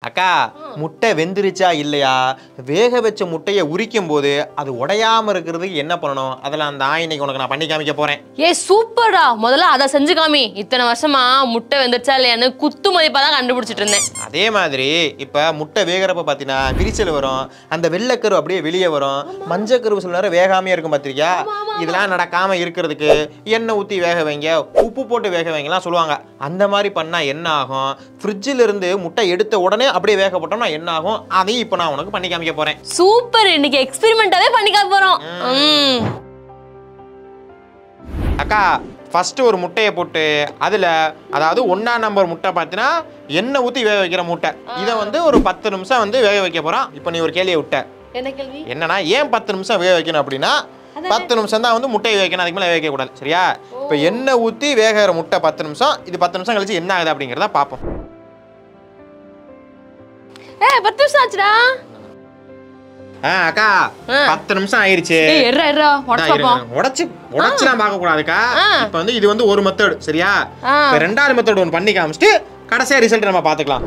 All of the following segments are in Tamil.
அக்கா முட்டை வெந்துருச்சா இல்லையா வேக வச்ச முட்டையை உரிக்கும் போது அது உடையாம இருக்கிறதுக்கு என்ன பண்ணணும் அதெல்லாம் அந்த இன்னைக்கு உனக்கு நான் பண்ணி காமிக்க போறேன் ஏ சூப்பர்டா முதல்ல அதை செஞ்சு காமி இத்தனை வருஷமா முட்டை வெந்துருச்சா இல்லையான்னு குத்து மதிப்பா தான் கண்டுபிடிச்சிட்டு இருந்தேன் அதே மாதிரி இப்ப முட்டை வேகிறப்ப பார்த்தீங்கன்னா விரிசல் வரும் அந்த வெள்ளைக்கரு அப்படியே வெளியே வரும் மஞ்சக்கரு சில நேரம் வேகாமையே இருக்கும் பார்த்திருக்கியா இதெல்லாம் நடக்காம இருக்கிறதுக்கு எண்ணெய் ஊற்றி வேக வைங்க உப்பு போட்டு வேக வைங்கலாம் சொல்லுவாங்க அந்த மாதிரி பண்ணா என்ன ஆகும் ஃப்ரிட்ஜில் இருந்து முட்டை எடுத்த உடனே அப்படியே வேக போட்டோம்னா என்ன ஆகும் அதையும் இப்போ நான் உனக்கு பண்ணி காமிக்க போறேன் சூப்பர் இன்னைக்கு எக்ஸ்பெரிமெண்டாவே பண்ணிக்க போறோம் ம். அக்கா ஃபர்ஸ்ட் ஒரு முட்டையை போட்டு அதில் அதாவது ஒன்றா நம்பர் முட்டை பார்த்தீங்கன்னா எண்ணெய் ஊற்றி வேக வைக்கிற முட்டை இதை வந்து ஒரு பத்து நிமிஷம் வந்து வேக வைக்க போகிறோம் இப்போ நீ ஒரு கேள்வியை விட்ட என்ன கேள்வி என்னன்னா ஏன் பத்து நிமிஷம் வேக வைக்கணும் அப்படின்னா பத்து நிமிஷம் தான் வந்து முட்டையை வைக்கணும் அதுக்கு மேலே வேக வைக்கக்கூடாது சரியா இப்போ எண்ணெய் ஊற்றி வேகிற முட்டை பத்து நிமிஷம் இது பத்து நிமிஷம் கழிச்சு என்ன ஆகுது அப்படிங்கிறத பார்ப்போம் ஏ பத்து நிமிஷம் ஆச்சுடா ஆ அக்கா ஆ. பத்து நிமிஷம் ஆயிருச்சு ஏய் எர்ரா எர்ரா உடச்சு பாப்போம் உடச்சு உடச்சுலாம் பார்க்க கூடாதுக்கா ஆ. இப்போ வந்து இது வந்து ஒரு மெத்தட் சரியா ஆ. இப்போ ரெண்டாவது மெத்தட் ஒன்று பண்ணி காமிச்சிட்டு கடைசியா ரிசல்ட் நம்ம பார்த்துக்கலாம்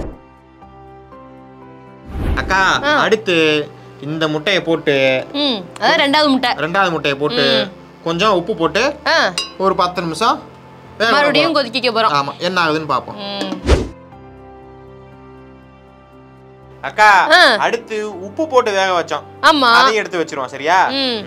அக்கா ஆ. அடுத்து இந்த முட்டையை போட்டு ம் அதான் ரெண்டாவது முட்டை ரெண்டாவது முட்டையை போட்டு கொஞ்சம் உப்பு போட்டு ஆ ஒரு பத்து நிமிஷம் வேக விட மறுபடியும் போறோம். கொதிக்க போறோம் ஆமா என்ன ஆகுதுன்னு பார்ப்போம் ம். அக்கா ஆ. அடுத்து உப்பு போட்டு வேக வச்சோம் ஆமா அதையும் எடுத்து வச்சிருவோம் சரியா ம்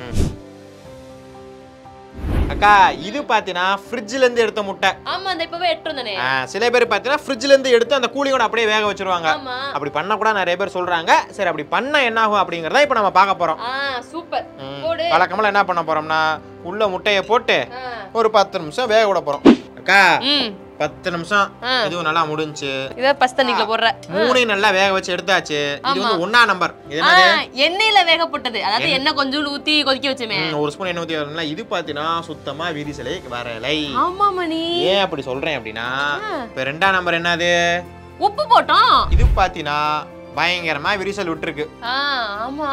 அக்கா இது பாத்தீங்கன்னா ஃப்ரிட்ஜ்ல இருந்து எடுத்த முட்டை ஆமா அந்த இப்பவே எட்டு வந்தனே ஆ, சில பேர் பாத்தீங்கன்னா ஃப்ரிட்ஜ்ல இருந்து எடுத்து அந்த கூலியோட அப்படியே வேக வச்சிருவாங்க ஆமா அப்படி பண்ண கூட நிறைய பேர் சொல்றாங்க சரி அப்படி பண்ணா என்ன ஆகும் அப்படிங்கறத இப்போ நம்ம பார்க்க போறோம் ஆ சூப்பர் ம். போடு வழக்கமா என்ன பண்ண போறோம்னா உள்ள முட்டையை போட்டு ஆ. ஒரு பத்து நிமிஷம் வேக விட போறோம் அக்கா ம் பத்து நிமிஷம் ஆ. இதுவும் நல்லா முடிஞ்சுச்சு இத பஸ் தண்ணிக்குள்ள போடுற மூணையும் நல்லா வேக வச்சு எடுத்தாச்சு இது வந்து ஒண்ணா நம்பர் இது ஆ, என்னது எண்ணெயில வேகப்பட்டது அதாவது எண்ணெய் கொஞ்சம் ஊத்தி கொதிக்க வச்சுமே ம், ஒரு ஸ்பூன் எண்ணெய் ஊற்றி வரணும்ல இது பார்த்தீங்கன்னா சுத்தமா விரிசலை வரலை ஆமா மணி ஏன் அப்படி சொல்றேன் அப்படின்னா இப்போ ரெண்டாம் நம்பர் என்னது உப்பு போட்டோம் இது பார்த்தீங்கன்னா பயங்கரமா விரிசல் விட்டுருக்கு ஆ ஆமா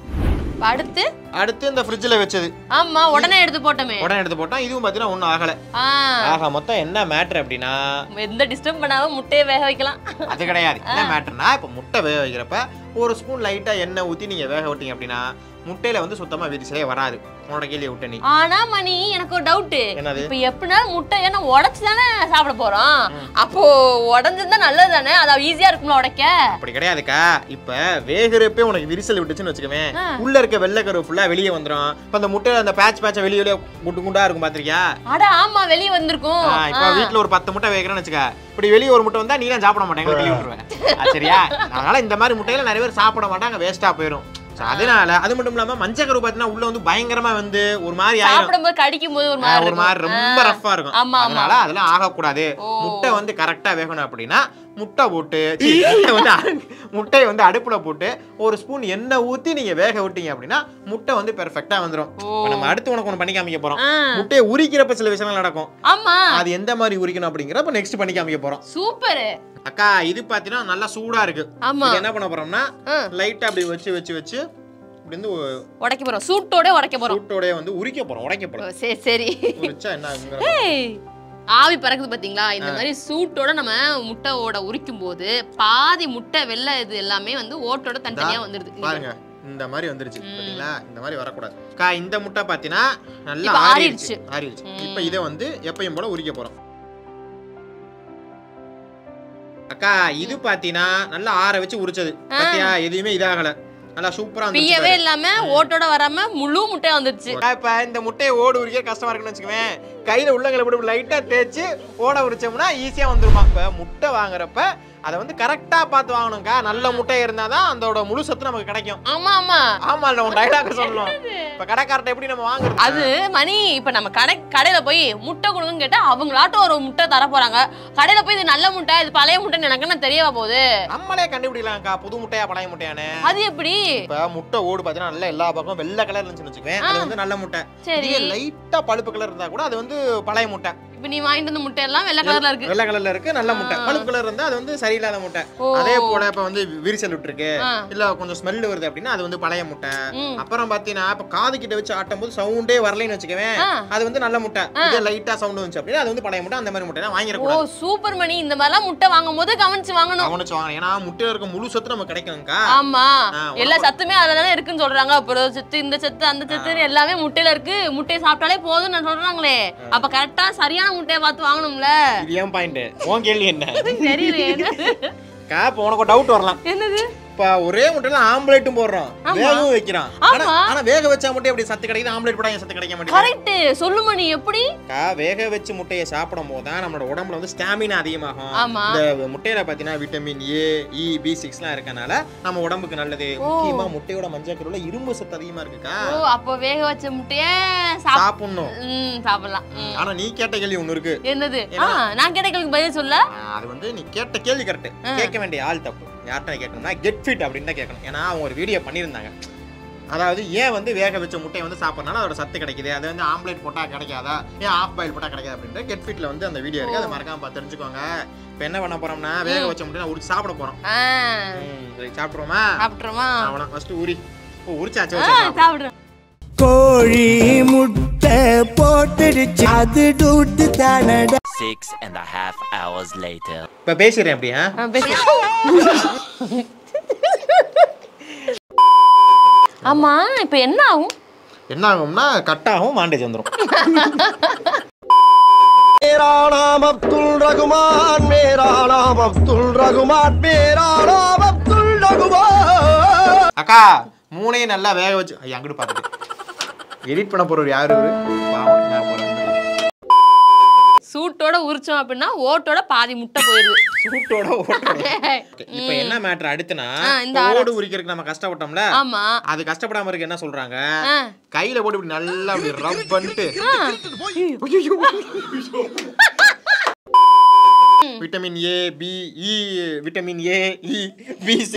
அடுத்து அடுத்து இந்த ஃப்ரிட்ஜில் வச்சது ஆமா உடனே எடுத்து போட்டோமே உடனே எடுத்து போட்டோம் இதுவும் பார்த்தீங்கன்னா ஒன்றும் ஆகலை ஆ ஆக மொத்தம் என்ன மேட்ரு அப்படின்னா எந்த டிஸ்டர்ப் பண்ணாம முட்டையை வேக வைக்கலாம் அது கிடையாது என்ன மேட்டர்னா இப்போ முட்டை வேக வைக்கிறப்ப ஒரு ஸ்பூன் லைட்டாக எண்ணெய் ஊற்றி நீங்கள் வேக விட்டீங்க அப்படின்னா முட்டையில வந்து சுத்தமாக விரிசலே வராது உன்னோட கேள்வியை விட்ட நீ ஆனா மணி எனக்கு ஒரு டவுட் என்னது இப்ப எப்படினாலும் முட்டை ஏன்னா உடைச்சு தானே சாப்பிட போறோம் அப்போ உடஞ்சிருந்தா நல்லது தானே அது ஈஸியா இருக்கும்ல உடைக்க அப்படி கிடையாதுக்கா இப்ப வேகிறப்பே உனக்கு விரிசல் விட்டுச்சுன்னு வச்சுக்கவே ஆ. உள்ள இருக்க வெள்ளைக்கரு ஃபுல்லா வெளியே வந்துரும் இப்ப அந்த முட்டையில அந்த பேட்ச் பேட்ச வெளியே வெளியே குண்டு குண்டா இருக்கும் பாத்திருக்கியா அட ஆமா வெளிய வந்திருக்கும் ஆ, இப்ப வீட்ல ஒரு பத்து முட்டை வேகிறேன்னு வச்சுக்க இப்படி வெளியே ஒரு முட்டை வந்தா நீ தான் சாப்பிட மாட்டேங்க கிளி விட்டுருவேன் ஆ, சரியா அதனால இந்த மாதிரி முட்டையில நிறைய பேர் சாப்பிட மாட்டாங்க வேஸ்டா போயிடும் So, அதனால அது மட்டும் இல்லாம மஞ்சக்கரு பாத்தீங்கன்னா உள்ள வந்து பயங்கரமா வந்து ஒரு மாதிரி ஆயிரும் சாப்பிடும்போது கடிக்கும் போது ஒரு ஆ, மாதிரி ஒரு மாதிரி இருக்கும். ரொம்ப ஆ. ரஃப்பா இருக்கும் ஆமா ஆமா அதனால அதெல்லாம் ஆகக்கூடாது ஓ. முட்டை வந்து கரெக்டா வேகணும் அப்படின்னா முட்டை போட்டு சீ, முட்டை வந்து அடு- முட்டையை வந்து அடுப்புல போட்டு ஒரு ஸ்பூன் எண்ணெய் ஊத்தி நீங்க வேக விட்டீங்க அப்படின்னா முட்டை வந்து பெர்ஃபெக்ட்டா வந்துரும் ஓ. இப்ப நம்ம அடுத்து உனக்கு ஒன்று பண்ணி காமிக்க போறோம் ஆ. முட்டையை உரிக்கிறப்ப சில விஷயங்கள் நடக்கும் ஆமா அது எந்த மாதிரி உரிக்கணும் அப்படிங்கிறப்ப நெக்ஸ்ட் பண்ணி காமிக்க போறோம் சூப்பர் அக்கா இது பாத்தீங்கன்னா நல்லா சூடா இருக்கு ஆமா இது என்ன பண்ண போறோம்னா ஆ. லைட்டா அப்படி வச்சு வச்சு வச்சு இப்படி வந்து உடைக்க போறோம் சூட்டோட உடைக்க போறோம் சூட்டோடய வந்து உரிக்க போறோம் உடைக்க போறோம் ஓ, சரி சரி உரிச்சா என்ன ஆகுங்கிற ஏய், ஆவி பறக்குது பாத்தீங்களா இந்த மாதிரி சூட்டோட நம்ம முட்டையோட உரிக்கும் போது பாதி முட்டை வெள்ளை இது எல்லாமே வந்து ஓட்டோட தனித்தனியா வந்துருது இங்க பாருங்க இந்த மாதிரி வந்துருச்சு பாத்தீங்களா இந்த மாதிரி வரக்கூடாது அக்கா இந்த முட்டை பாத்தீங்கன்னா நல்லா இப்ப ஆறிடுச்சு ஆறிடுச்சு. ஆறிடுச்சு ம். இப்போ இதை வந்து எப்பயும் போல உரிக்க போறோம் அக்கா இது பாத்தீங்கன்னா நல்லா ஆற வச்சு உரிச்சது பாத்தியா எதுவுமே இதாகல நல்லா சூப்பரா வந்துருச்சு பியவே பாரு. இல்லாம ஓட்டோட வராம முழு முட்டையா வந்துருச்சு அக்கா, இப்ப இந்த முட்டையை ஓடு உரிக்க கஷ்டமா இருக்குன்னு வச்சுக்கவேன் கையில உள்ளங்களை போட்டு லைட்டா தேய்ச்சி ஓட உரிச்சோம்னா ஈஸியா வந்துருமா இப்ப முட்டை வாங்குறப்ப அதை வந்து கரெக்டா பார்த்து வாங்கணும்க்கா நல்ல முட்டை இருந்தாதான் அதோட முழு சத்து நமக்கு கிடைக்கும் ஆமா ஆமா ஆமா இல்ல உன் டைலாக் சொல்லணும் இப்ப கடைக்காரட்ட எப்படி நம்ம வாங்குறது அது மணி இப்ப நம்ம கடை கடையில போய் முட்டை கொடுங்கன்னு கேட்டா அவங்களாட்டும் ஒரு முட்டை தர போறாங்க கடையில போய் இது நல்ல முட்டை இது பழைய முட்டைன்னு எனக்கு என்ன தெரியவா போகுது நம்மளே கண்டுபிடிக்கலாம்க்கா புது முட்டையா பழைய முட்டையானு அது எப்படி இப்ப முட்டை ஓடு பாத்தீங்கன்னா நல்லா எல்லா பக்கம் வெள்ளை கலர் இருந்துச்சுன்னு வச்சுக்கவேன் அது வந்து நல்ல முட்டை சரி இதுவே லைட்டா பழுப்பு கலர் இருந்தா கூட அது வந்து பழைய முட்டை இப்ப நீ வாங்கிட்டு வந்த முட்டை எல்லாம் வெள்ளை கலர்ல இருக்கு வெள்ளை கலர்ல இருக்கு நல்ல முட்டை பழுப்பு கலர் இருந்தா அது வந்து சரியில்லாத முட்டை ஓ. அதே போல இப்ப வந்து விரிசல் விட்டுருக்கு ஆ. இல்ல கொஞ்சம் ஸ்மெல் வருது அப்படின்னா அது வந்து பழைய முட்டை ம். அப்புறம் பாத்தீங்கன்னா இப்ப காது கிட்ட வச்சு ஆட்டும் போது சவுண்டே வரலைன்னு வச்சுக்கவேன் ஆ. அது வந்து நல்ல முட்டை இதே லைட்டா சவுண்ட் வந்துச்சு அப்படின்னா அது வந்து பழைய முட்டை அந்த மாதிரி முட்டை ஓ வாங்கிடக்கூடாது சூப்பர் மணி இந்த மாதிரிலாம் முட்டை வாங்கும் போது கவனிச்சு வாங்கணும் கவனிச்சு வாங்க ஏன்னா முட்டையில இருக்க முழு சத்து நமக்கு கிடைக்கும்க்கா ஆமா ஆ, எல்லா சத்துமே அதுல தானே இருக்குன்னு சொல்றாங்க அப்புறம் சத்து இந்த சத்து அந்த சத்து எல்லாமே முட்டையில இருக்கு முட்டையை சாப்பிட்டாலே போதும்னு நான் சொல்றாங்களே அப்ப கரெக்டா சரியான முட்டையை பார்த்து வாங்கணும்ல இது ஏன் பாயிண்ட் உன் கேள்வி என்ன தெரியல கா இப்போ உனக்கு டவுட் வரலாம் என்னது இப்ப ஒரே முட்டையில ஆம்லேட்டும் போடுறோம் வேகவும் வைக்கிறான் ஆனா ஆமா. ஆனா வேக வச்சா முட்டை எப்படி சத்து கிடைக்குது ஆம்லேட் போட்டா ஏன் சத்து கிடைக்க மாட்டேங்குது கரெக்ட் சொல்லு மணி எப்படி அக்கா, வேக வச்சு முட்டையை சாப்பிடும் போது தான் நம்மளோட உடம்புல வந்து ஸ்டாமினா அதிகமாகும் ஆமா. இந்த முட்டையில பாத்தீங்கன்னா விட்டமின் ஏ இ பி சிக்ஸ்லாம் இருக்கனால நம்ம உடம்புக்கு நல்லது முக்கியமா முட்டையோட மஞ்சள் கருவுல இரும்பு சத்து அதிகமா இருக்குக்கா ஓ அப்போ வேக வச்ச முட்டைய சாப் சாப்பிடணும் ம் சாப்பிடலாம் ம். ஆனா நீ கேட்ட கேள்வி ஒண்ணு இருக்கு என்னது ஆ நான் கேட்ட கேள்விக்கு பதில் சொல்ல ஆ, அது வந்து நீ கேட்ட கேள்வி கரெக்ட் கேட்க வேண்டிய ஆள் தப்பு யார்கிட்ட கேட்கணும்னா கெட் ஃபிட் அப்படின்னு தான் கேட்கணும் ஏன்னா அவங்க ஒரு வீடியோ பண்ணியிருந்தாங்க அதாவது ஏன் வந்து வேக வச்ச முட்டையை வந்து சாப்பிட்றனால அதோட சத்து கிடைக்குது அது வந்து ஆம்லேட் போட்டால் கிடைக்காதா ஏன் ஆஃப் பாயில் போட்டால் கிடைக்காது அப்படின்ட்டு கெட் ஃபிட்ல வந்து அந்த வீடியோ இருக்கு அதை மறக்காம பார்த்து தெரிஞ்சுக்கோங்க இப்போ என்ன பண்ண போறோம்னா வேக வச்ச முட்டையை உரிச்சு சாப்பிட போறோம் ஆ ம், சரி சாப்பிட்ருவோமா சாப்பிட்டுருமா அவ்வளோ ஃபர்ஸ்ட் உரி ஓ உரிச்சாச்சு ஆ வச்சு சாப்பிடுறேன் கோழி முட்டை போட்டுடுச்சு அது டூட்டு தானடா Six and a half hours later. இப்போ பேசிடுறேன் அப்படியா ஆ, பேசு. ஆமா இப்ப என்ன ஆகும் என்ன ஆகும்னா கட் ஆகும் மாண்டேஜ் வந்துடும் मेरा नाम अब्दुल रघुमान मेरा नाम अब्दुल रघुमान मेरा नाम अब्दुल रघुमान அக்கா மூணையும் நல்லா வேக வச்சு ஐயா அங்கிட்டு பார்த்துட்டு எடிட் பண்ண போறவர் யாரு இவரு? பாவம் நான் போறேன் சூட்டோட உரிச்சோம் அப்படின்னா ஓட்டோட பாதி முட்டை போயிருது சூட்டோட ஓட்டோட இப்போ என்ன மேட்ரு அடுத்துனா ஆ, இந்த ஓடு உரிக்கிறதுக்கு நம்ம கஷ்டப்பட்டோம்ல ஆமா அது கஷ்டப்படாம இருக்க என்ன சொல்றாங்க ஆ. கையில போட்டு இப்படி நல்லா அப்படி ரப் பண்ணிட்டு vitamin A B E vitamin A E B